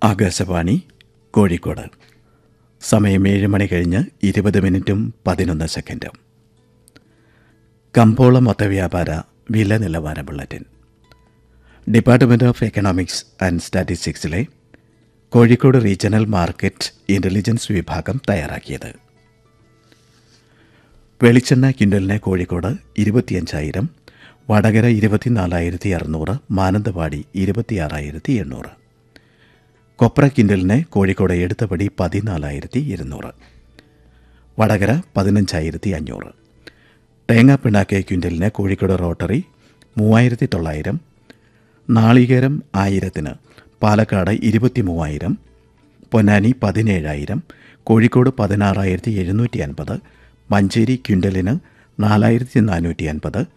ആകാശവാണി കോഴിക്കോട് സമയം ഏഴ് മണി കഴിഞ്ഞ് ഇരുപത് മിനിറ്റും പതിനൊന്ന് സെക്കൻഡും കമ്പോള മൊത്തവ്യാപാര വില നിലവാര bulletin department of economics and സ്റ്റാറ്റിസ്റ്റിക്സിലെ കോഴിക്കോട് റീജിയണൽ മാർക്കറ്റ് ഇൻ്റലിജൻസ് വിഭാഗം തയ്യാറാക്കിയത് വെളിച്ചെണ്ണ കിൻഡലിന് കോഴിക്കോട് ഇരുപത്തിയഞ്ചായിരം വടകര ഇരുപത്തിനാലായിരത്തി അറുന്നൂറ് മാനന്തവാടി ഇരുപത്തിയാറായിരത്തി എണ്ണൂറ് കൊപ്ര കിൻഡലിന് കോഴിക്കോട് എടുത്തപടി പതിനാലായിരത്തി ഇരുന്നൂറ് വടകര പതിനഞ്ചായിരത്തി അഞ്ഞൂറ് തേങ്ങാപ്പിണ്ണാക്ക് ക്വിൻ്റലിന് കോഴിക്കോട് റോട്ടറി മൂവായിരത്തി തൊള്ളായിരം നാളികേരം ആയിരത്തിന് പാലക്കാട് ഇരുപത്തി മൂവായിരം പൊന്നാനി പതിനേഴായിരം കോഴിക്കോട് പതിനാറായിരത്തി എഴുന്നൂറ്റി അൻപത് മഞ്ചേരി ക്വിൻ്റലിന് നാലായിരത്തി നാനൂറ്റി അൻപത്